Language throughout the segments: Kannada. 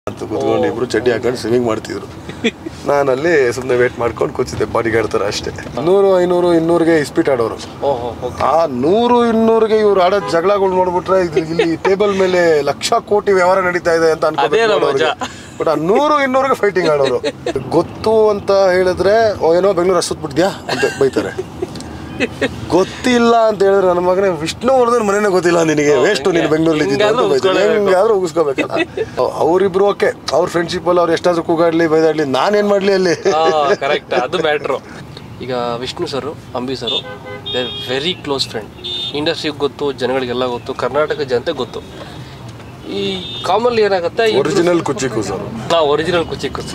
ಅಂತ ಕೂತ್ಕೊಂಡು ಇಬ್ರು ಚಡ್ಡಿ ಹಾಕೊಂಡು ಸ್ವಿಮ್ಮಿಂಗ್ ಮಾಡ್ತಿದ್ರು ನಾನಲ್ಲಿ ಸುಮ್ಮನೆ ವೇಟ್ ಮಾಡ್ಕೊಂಡು ಕೂತಿದ್ದೆ ಬಾಡಿ ಗಾರ್ಡ್ ಥರ ಅಷ್ಟೇ ನೂರು ಐನೂರು ಇನ್ನೂರಿಗೆ ಇಸ್ಪೀಟ್ ಆಡೋರು ಓಹೋ ಓಕೆ ಆ ನೂರು ಇನ್ನೂರಿಗೆ ಇವ್ರು ಆಡೋ ಜಗಳಗಳು ನೋಡ್ಬಿಟ್ರೆ ಇದು ಇಲ್ಲಿ ಟೇಬಲ್ ಮೇಲೆ ಲಕ್ಷ ಕೋಟಿ ವ್ಯವಹಾರ ನಡೀತಾ ಇದೆ ಅಂತ ಅದೇ ಅಲ್ಲ ಮಜಾ. ಬಟ್ ಆ ನೂರು ಇನ್ನೂರಿಗೆ ಫೈಟಿಂಗ್ ಆಡೋರು ಗೊತ್ತು ಅಂತ ಹೇಳಿದ್ರೆ ಓ ಏನೋ ಬೆಂಗಳೂರು ಅಷ್ಟು ಬಿಡ್ದ್ಯಾ ಅಂತ ಬೈತಾರೆ ಗೊತ್ತಿಲ್ಲ ಅಂತ ಹೇಳಿದ್ರೆ ನನ್ನ ಮಗನೇ ವಿಷ್ಣುವರ್ಧನ್ ಮನೇನೆ ಗೊತ್ತಿಲ್ಲ ನಿನಗೆ ವೇಸ್ಟ್ ನೀನು ಬೆಂಗಳೂರಲ್ಲಿ ಹಿಂಗಾದ್ರೂ ಉಗಿಸ್ಕೊಳ್ಳೇಬೇಕು. ಹೆಂಗಾದ್ರೂ ಉಗಿಸ್ಕೋಬೇಕಲ್ಲ ಅವರಿಬ್ರು ಓಕೆ ಅವ್ರ ಫ್ರೆಂಡ್ಶಿಪ್ ಅಲ್ಲಿ ಅವ್ರು ಎಷ್ಟಾದ್ರೂ ಕೂಗಾಡ್ಲಿ ಬೈದಾಡ್ಲಿ ನಾನೇನ್ ಮಾಡ್ಲಿ ಅಲ್ಲಿ ಕರೆಕ್ಟ್ ಅದು ಮ್ಯಾಟ್ರು ಈಗ Vishnu sir Ambi sir they are very close friend ಇಂಡಸ್ಟ್ರಿಗೆ ಗೊತ್ತು ಜನಗಳಿಗೆಲ್ಲ ಗೊತ್ತು ಕರ್ನಾಟಕ ಜನತೆ ಗೊತ್ತು ಈ ಕಾಮನ್ಲಿ ಏನಾಗುತ್ತೆ ಒರಿಜಿನಲ್ ಕುಚ್ಚಿ ಕೂಸರು ನಾವು ಒರಿಜಿನಲ್ ಕುಚಿ ಕುಚಿ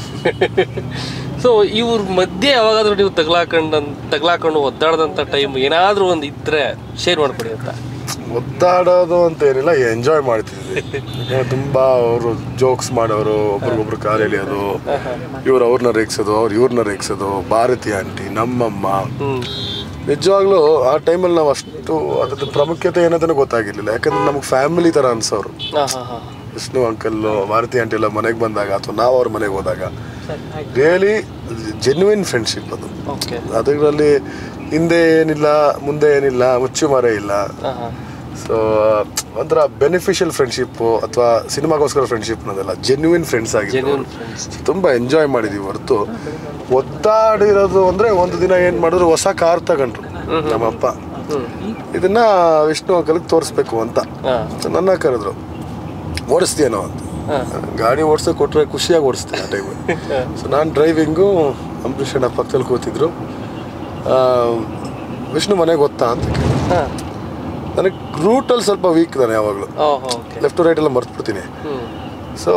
ಸೊ ಇವ್ರ ಮಧ್ಯೆ ಯಾವಾಗಾದ್ರೂ ನೀವು ತಗ್ಲಾಕೊಂಡು ತಗ್ಲಾಕೊಂಡು ಒದ್ದಾಡ್ದಂಥ ಟೈಮ್ ಏನಾದರೂ ಒಂದು ಇದ್ರೆ ಶೇರ್ ಮಾಡ್ಕೊಡಿ ಅಂತ ಒದ್ದಾಡೋದು ಅಂತ ಏನಿಲ್ಲ ಎಂಜಾಯ್ ಮಾಡ್ತಿದ್ವಿ ಯಾಕಂದ್ರೆ ತುಂಬಾ ಅವರು ಜೋಕ್ಸ್ ಮಾಡೋರು ಒಬ್ರಿಗೊಬ್ರು ಕಾಲು ಎಳಿಯೋದು ಇವ್ರು ಅವ್ರನ್ನ ರೇಗ್ಸೋದು ಅವ್ರು ಇವ್ರನ್ನ ರೇಗ್ಸೋದು ಭಾರತಿ ಆಂಟಿ ನಮ್ಮಮ್ಮ ಹ್ಮ್ ನಿಜವಾಗ್ಲೂ ಆ ಟೈಮಲ್ಲಿ ನಾವು ಅಷ್ಟು ಅದ್ರದ್ದು ಪ್ರಾಮುಖ್ಯತೆ ಏನಂತಾನೆ ಗೊತ್ತಾಗಿರ್ಲಿಲ್ಲ ಯಾಕಂದ್ರೆ ನಮಗೆ ಫ್ಯಾಮಿಲಿ ಥರ ಅನ್ಸೋರು ಹಾಂ ಹಾಂ ಹಾಂ ವಿಷ್ಣು ಅಂಕಲ್ ಭಾರತಿ ಆಂಟಿ ಎಲ್ಲ ಮನೆಗೆ ಬಂದಾಗ ಅಥವಾ ನಾವು ಅವ್ರ ಮನೆಗೆ ಹೋದಾಗ ರಿಯಲಿ ಜೆನ್ಯೂನ್ ಫ್ರೆಂಡ್ಶಿಪ್ ಅದು ಓಕೆ ಅದರಲ್ಲಿ ಹಿಂದೆ ಏನಿಲ್ಲ ಮುಂದೆ ಏನಿಲ್ಲ ಮುಚ್ಚುಮರೆ ಇಲ್ಲ ಹಾಂ ಹಾಂ ಸೊ ಒಂಥರ ಬೆನಿಫಿಷಿಯಲ್ ಫ್ರೆಂಡ್ಶಿಪ್ಪು ಅಥವಾ ಸಿನಿಮಾಗೋಸ್ಕರ ಫ್ರೆಂಡ್ಶಿಪ್ ಅನ್ನೋದಲ್ಲ ಜೆನ್ಯೂನ್ ಫ್ರೆಂಡ್ಸ್ ಆಗಿದ್ರು ಜೆನ್ಯೂನ್ ಫ್ರೆಂಡ್ಸ್ ತುಂಬ ಎಂಜಾಯ್ ಮಾಡಿದೀವಿ ಹೊರತು ಒದ್ದಾಡಿರೋದು ಅಂದರೆ ಒಂದು ದಿನ ಏನು ಮಾಡಿದ್ರು ಹೊಸ ಕಾರ್ ತಗೊಂಡ್ರು ನಮ್ಮಪ್ಪ ಹ್ಞೂ ಇದನ್ನ ವಿಷ್ಣು ಅಂಕಲ್ಗೆ ತೋರಿಸ್ಬೇಕು ಅಂತ ಹಾಂ ಸೊ ನನ್ನ ಕರೆದ್ರು ಓಡಿಸ್ತೀಯನೋ ಅಂತ ಗಾಡಿ ಓಡಿಸೋಕೆ ಕೊಟ್ಟರೆ ಖುಷಿಯಾಗಿ ಓಡಿಸ್ತೀನಿ ಆ ಟೈಮಲ್ಲಿ ಸೊ ನಾನು ಡ್ರೈವಿಂಗು ಅಂಬರೀಷ್ ಅಣ್ಣ ಪಕ್ಕದಲ್ಲಿ ಕೂತಿದ್ರು ಆ, ವಿಷ್ಣು ಮನೆಗೆ ಗೊತ್ತಾ ಅಂತ ಕೇಳಿದ್ರು. ಹಾಂ ನನಗೆ ರೂಟಲ್ಲಿ ಸ್ವಲ್ಪ ವೀಕ್ ನಾನು ಯಾವಾಗಲೂ ಓಹೋ ಓಕೆ ಲೆಫ್ಟ್ ರೈಟ್ ಎಲ್ಲ ಮರ್ತ್ಬಿಡ್ತೀನಿ ಹ್ಞೂ ಸೊ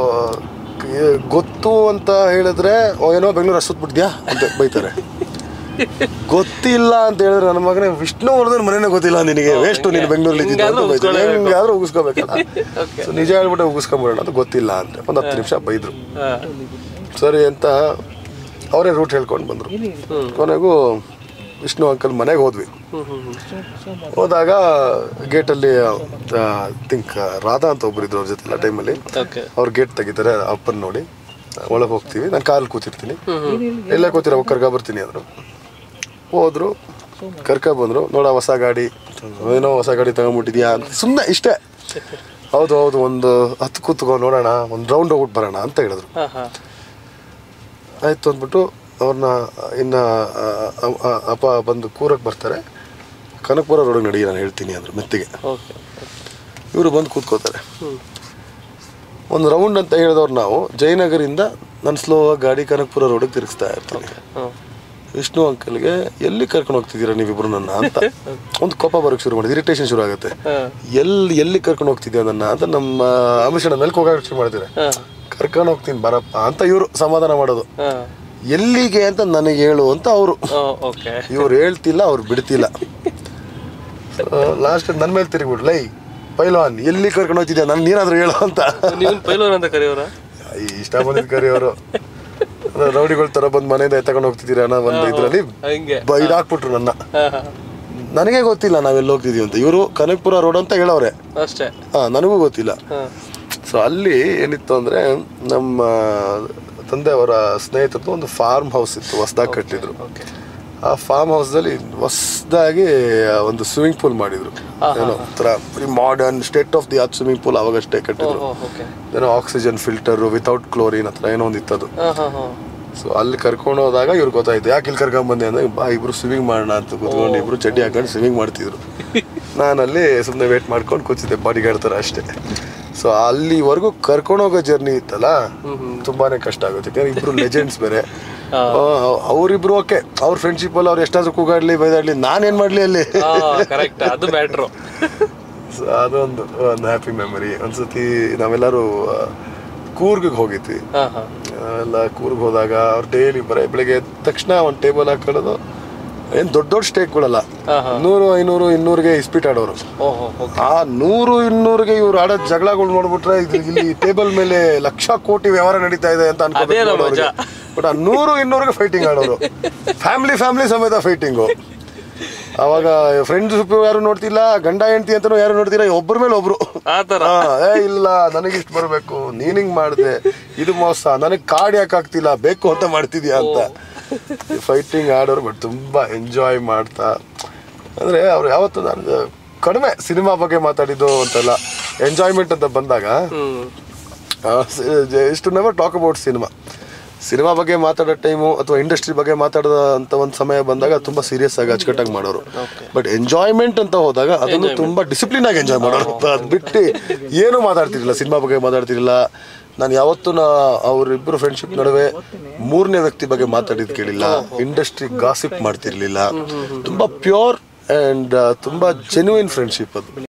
ಗೊತ್ತು ಅಂತ ಹೇಳಿದ್ರೆ ಓ ಏನೋ ಬೆಂಗಳೂರು ಅಷ್ಟು ಬಿಡ್ದ್ಯಾ ಅಂತ ಬೈತಾರೆ ಗೊತ್ತಿಲ್ಲ ಅಂತ ಹೇಳಿದ್ರೆ ನನ್ನ ಮಗನೇ ವಿಷ್ಣುವರ್ಧನ್ ಮನೇನೆ ಗೊತ್ತಿಲ್ಲ ನಿನಗೆ ವೇಸ್ಟ್ ನೀನು ಬೆಂಗಳೂರಲ್ಲಿ ಹಿಂಗಾದ್ರೂ ಉಗಿಸ್ಕೊಳ್ಳೇಬೇಕು. ಹೆಂಗಾದ್ರೂ ಉಗಿಸ್ಕೋಬೇಕಲ್ಲ ಓಕೆ ಸೊ ನಿಜ ಹೇಳ್ಬಿಟ್ಟು ಉಗಿಸ್ಕೊಂಬಿಡೋಣ ಅಂತ ಗೊತ್ತಿಲ್ಲ ಅಂತ ಒಂದು ಹತ್ತು ನಿಮಿಷ ಬೈದ್ರು ಹಾಂ ಸರಿ ಅಂತ ಅವರೇ ರೂಟ್ ಹೇಳ್ಕೊಂಡು ಬಂದರು ಕೊನೆಗೂ ವಿಷ್ಣು ಅಂಕಲ್ ಮನೆಗೆ ಹೋದ್ವಿ ಹ್ಞೂ ಹ್ಞೂ ಹ್ಞೂ ಹೋದಾಗ ಗೇಟಲ್ಲಿ ಥಿಂಕ್ ರಾಧಾ ಅಂತ ಒಬ್ರು ಇದ್ರು ಅವ್ರ ಜೊತೆ ಆ ಟೈಮಲ್ಲಿ ಓಕೆ ಅವ್ರು ಗೇಟ್ ತೆಗಿತಾರೆ ಅಪ್ಪನ ನೋಡಿ ಒಳಗೆ ಹೋಗ್ತೀವಿ ನಾನು ಕಾರಲ್ಲಿ ಕೂತಿರ್ತೀನಿ ಎಲ್ಲ ಕೂತಿರ ಕರ್ಕ ಬರ್ತೀನಿ ಅಂದರು ಹೋದ್ರು ಕರ್ಕ ಬಂದರು ನೋಡ ಹೊಸ ಗಾಡಿ ಏನೋ ಹೊಸ ಗಾಡಿ ತಗೊಂಬಿಟ್ಟಿದ್ಯಾ ಅಂತ ಸುಮ್ಮನೆ ಇಷ್ಟೇ ಹೌದು ಹೌದು ಒಂದು ಹತ್ತು ಕೂತ್ಕೊ ನೋಡೋಣ ಒಂದು ರೌಂಡ್ ಹೋಗ್ಬಿಟ್ಟು ಬರೋಣ ಅಂತ ಹೇಳಿದ್ರು ಹಾಂ ಹಾಂ ಆಯ್ತು ಅಂದ್ಬಿಟ್ಟು ಅವ್ರನ್ನ ಇನ್ನು ಅಪ್ಪ ಬಂದು ಕೂರಕ್ಕೆ ಬರ್ತಾರೆ ಕನಕಪುರ ರೋಡಿಗೆ ನಡಿ ನಾನು ಹೇಳ್ತೀನಿ ಅಂದರು ಮೆತ್ತಿಗೆ ಓಕೆ ಇವರು ಬಂದು ಕೂತ್ಕೋತಾರೆ ಹ್ಞೂ ಒಂದು ರೌಂಡ್ ಅಂತ ಹೇಳಿದವ್ರು ನಾವು ಜಯನಗರಿಂದ ನಾನು ಸ್ಲೋ ಆಗಿ ಗಾಡಿ ಕನಕಪುರ ರೋಡಿಗೆ ತಿರುಗಿಸ್ತಾ ಇರ್ತೀನಿ ಹ್ಞೂ ವಿಷ್ಣು ಅಂಕಲ್ಗೆ ಎಲ್ಲಿ ಕರ್ಕೊಂಡು ಹೋಗ್ತಿದ್ದೀರಾ ನೀವಿಬ್ರು ನನ್ನ ಅಂತ ಒಂದು ಕೋಪ ಬರೋಕ್ಕೆ ಶುರು ಮಾಡಿದ್ರು ಇರಿಟೇಷನ್ ಶುರು ಆಗುತ್ತೆ ಹಾಂ ಎಲ್ಲಿ ಎಲ್ಲಿ ಕರ್ಕೊಂಡು ಹೋಗ್ತಿದ್ಯಾ ನನ್ನ ಅಂತ ನಮ್ಮ ಅಮಿಷಣ ಮೇಲೆ ಹೋಗಕ್ಕೆ ಶುರು ಮಾಡ್ತಾರೆ ಹಾಂ ಕರ್ಕೊಂಡು ಹೋಗ್ತೀನಿ ಬರಪ್ಪ ಅಂತ ಇವರು ಸಮಾಧಾನ ಮಾಡೋದು ಹಾಂ ಎಲ್ಲಿಗೆ ಅಂತ ನನಗೆ ಹೇಳು ಅಂತ ಅವರು ಓಕೆ ಇವ್ರು ಹೇಳ್ತಿಲ್ಲ ಅವ್ರು ಬಿಡ್ತಿಲ್ಲ ಲಾಸ್ಟ್ ನನ್ನ ಮೇಲೆ ತಿರುಗಿಬಿಡು ಲೈ ಪೈಲ್ವಾನ್ ಎಲ್ಲಿ ಕರ್ಕೊಂಡು ಹೋಗ್ತಿದ್ಯಾ ನಾನು ನೀನಾದ್ರೂ ಹೇಳು ಅಂತ ನೀವು ಪೈಲೋನ್ ಅಂತ ಕರೆಯೋರ ಈ ಇಷ್ಟ ಬಂದಿದ್ ಕರಿ ಅವರು ರೌಡಿಗಳ ತರ ಬಂದು ಮನೆಯಿಂದ ಎತ್ತಕೊಂಡು ಹೋಗ್ತಿದ್ದೀರಾ ಅನ್ನೋ ಒಂದು ಇದರಲ್ಲಿ ಹಂಗೆ ಬೈದಾಕ್ಬಿಟ್ರು ನನ್ನ ಹಾಂ ಹಾಂ ನನಗೆ ಗೊತ್ತಿಲ್ಲ ನಾವೆಲ್ಲಿ ಹೋಗ್ತಿದೀವಿ ಅಂತ ಇವರು ಕನಕಪುರ ರೋಡ್ ಅಂತ ಹೇಳವ್ರೆ ಅಷ್ಟೇ ಹಾ ನನಗೂ ಗೊತ್ತಿಲ್ಲ ಹಾಂ ಸೊ ಅಲ್ಲಿ ಏನಿತ್ತು ಅಂದ್ರೆ ನಮ್ಮ ತಂದೆಯವರ ಸ್ನೇಹಿತರದ್ದು ಒಂದು ಫಾರ್ಮ್ ಹೌಸ್ ಇತ್ತು ಹೊಸ್ದಾಗಿ ಕಟ್ಟಿದ್ರು ಓಕೆ ಆ ಫಾರ್ಮ್ ಹೌಸ್ದಲ್ಲಿ ಹೊಸದಾಗಿ ಒಂದು ಸ್ವಿಮ್ಮಿಂಗ್ ಪೂಲ್ ಮಾಡಿದ್ರು ಏನೋ ಒಂಥರ modern state of the art swimming pool ಅವಾಗಷ್ಟೇ ಕಟ್ಟಿದ್ರು ಓಹೋ ಓಕೆ ಏನೋ ಆಕ್ಸಿಜನ್ ಫಿಲ್ಟರ್ ವಿತೌಟ್ ಕ್ಲೋರಿನ್ ಹತ್ರ ಏನೋ ಒಂದು ಇತ್ತದು ಹಾಂ ಹಾಂ ಹಾಂ ಸೊ ಅಲ್ಲಿ ಕರ್ಕೊಂಡು ಹೋದಾಗ ಇವ್ರು ಗೊತ್ತಾಯ್ತು ಯಾಕೆ ಇಲ್ಲಿ ಕರ್ಕೊಂಡ್ ಬಂದೆ ಅಂದ್ರೆ ಬಾ ಇಬ್ರು ಸ್ವಿಮ್ಮಿಂಗ್ ಮಾಡೋಣ ಅಂತ ಕೂತ್ಕೊಂಡು ಇಬ್ರು ಚಡ್ಡಿ ಹಾಕೊಂಡು ಸ್ವಿಮ್ಮಿಂಗ್ ಮಾಡ್ತಿದ್ರು ನಾನಲ್ಲಿ ಸುಮ್ಮನೆ ವೇಟ್ ಮಾಡ್ಕೊಂಡು ಕೂತಿದ್ದೆ ಬಾಡಿ ಗಾರ್ಡ್ ಥರ ಅಷ್ಟೇ ಸೊ ಅಲ್ಲಿವರೆಗೂ ಕರ್ಕೊಂಡು ಹೋಗೋ ಜರ್ನಿ ಇತ್ತಲ್ಲ ತುಂಬಾನೇ ಕಷ್ಟ ಆಗುತ್ತೆ ಯಾಕಂದ್ರೆ ಇಬ್ರು ಲೆಜೆಂಡ್ಸ್ ಬೇರೆ ಹಾ. ಅವರಿಬ್ರು ಓಕೆ ಅವ್ರ ಫ್ರೆಂಡ್ಶಿಪ್ ಅಲ್ಲಿ ಅವ್ರು ಎಷ್ಟಾದ್ರೂ ಕೂಗಾಡ್ಲಿ ಬೈದಾಡ್ಲಿ ನಾನೇನ್ ಮಾಡ್ಲಿ ಅಲ್ಲಿ ಹಾಂ ಕರೆಕ್ಟ್ ಅದು ಮ್ಯಾಟ್ರು ಸೊ ಅದೊಂದು ಒಂದು ಹ್ಯಾಪಿ ಮೆಮರಿ ಒಂದ್ಸತಿ ನಾವೆಲ್ಲರೂ ಕೂರ್ಗಿಗೆ ಹೋಗಿದ್ವಿ ಹಾಂ ಹಾಂ ಎಲ್ಲ ಕೂರ್ಗ್ ಹೋದಾಗ ಅವ್ರು ಡೈಲಿ ಬರೀ ಬೆಳಗ್ಗೆ ಎದ್ದ ತಕ್ಷಣ ಒಂದು ಟೇಬಲ್ ಹಾಕೊಳ್ಳೋದು ಏನು ದೊಡ್ಡ ದೊಡ್ಡ ಸ್ಟೇಕ್ಗಳಲ್ಲ ಹಾಂ ಹಾಂ ನೂರು ಐನೂರು ಇನ್ನೂರಿಗೆ ಇಸ್ಪೀಟ್ ಆಡೋರು ಓಹೋ ಓಕೆ ಆ ನೂರು ಇನ್ನೂರಿಗೆ ಇವ್ರು ಆಡೋ ಜಗಳಗಳು ನೋಡ್ಬಿಟ್ರೆ ಇದು ಇಲ್ಲಿ ಟೇಬಲ್ ಮೇಲೆ ಲಕ್ಷ ಕೋಟಿ ವ್ಯವಹಾರ ನಡೀತಾ ಇದೆ ಅಂತ ಅದೇ ಅಲ್ಲ ಅನ್ಕೋಬೇಕು ಮಜಾ. ಬಟ್ ಆ ನೂರು ಇನ್ನೂರಿಗೆ ಫೈಟಿಂಗ್ ಆಡೋರು ಫ್ಯಾಮಿಲಿ ಫ್ಯಾಮಿಲಿ ಸಮೇತ ಫೈಟಿಂಗು ಅವಾಗ ಫ್ರೆಂಡ್ಸ್ ಯಾರು ನೋಡ್ತಿಲ್ಲ ಗಂಡ ಹೆಂಡತಿ ಅಂತನೂ ಯಾರು ನೋಡ್ತಿಲ್ಲ ಒಬ್ಬರ ಮೇಲೆ ಒಬ್ರು ಆ ಥರ ಹಾ, ಏ ಇಲ್ಲ ನನಗೆ ಇಷ್ಟು ಬರಬೇಕು ನೀನ್ ಹಿಂಗ್ ಮಾಡಿದೆ ಇದು ಮೋಸ ನನಗೆ ಕಾರ್ಡ್ ಯಾಕೆ ಆಗ್ತಿಲ್ಲ ಬೇಕು ಅಂತ ಮಾಡ್ತಿದ್ಯಾ ಅಂತ ಫೈಟಿಂಗ್ ಆಡೋರು ಬಟ್ ತುಂಬಾ ಎಂಜಾಯ್ ಮಾಡ್ತಾ ಅಂದ್ರೆ ಅವ್ರು ಯಾವತ್ತು ನಾನು ಕಡಿಮೆ ಸಿನಿಮಾ ಬಗ್ಗೆ ಮಾತಾಡಿದ್ದು ಅಂತಲ್ಲ ಎಂಜಾಯ್ಮೆಂಟ್ ಅಂತ ಬಂದಾಗ ಹ್ಮ್ ಇಷ್ಟು never talk about cinema cinema ಬಗ್ಗೆ ಮಾತಾಡೋ ಟೈಮು ಅಥವಾ ಇಂಡಸ್ಟ್ರಿ ಬಗ್ಗೆ ಮಾತಾಡೋ ಅಂತ ಒಂದು ಸಮಯ ಬಂದಾಗ ತುಂಬಾ ಸೀರಿಯಸ್ ಆಗಿ ಅಚ್ಚುಕಟ್ಟಾಗಿ ಮಾಡೋರು ಬಟ್ ಎಂಜಾಯ್ಮೆಂಟ್ ಅಂತ ಹೋದಾಗ ಅದನ್ನು ತುಂಬಾ ಡಿಸಿಪ್ಲಿನ್ ಆಗಿ ಎಂಜಾಯ್ ಮಾಡೋರು ಅದು ಬಿಟ್ಟು ಏನು ಮಾತಾಡ್ತಿರ್ಲಿಲ್ಲ ಸಿನಿಮಾ ಬಗ್ಗೆ ಮಾತಾಡ್ತಿರ್ಲಿಲ್ಲ ನಾನು ಯಾವತ್ತೂ ನಾ ಅವರಿಬ್ಬರು ಫ್ರೆಂಡ್ಶಿಪ್ ನಡುವೆ ಮೂರನೇ ವ್ಯಕ್ತಿ ಬಗ್ಗೆ ಮಾತಾಡಿದ್ ಕೇಳಿಲ್ಲ ಇಂಡಸ್ಟ್ರಿ ಗಾಸಿಪ್ ಮಾಡ್ತಿರ್ಲಿಲ್ಲ ತುಂಬಾ ಪ್ಯೂರ್ ಅಂಡ್ ತುಂಬಾ ಜೆನ್ಯೂನ್ ಫ್ರೆಂಡ್ಶಿಪ್ ಅದು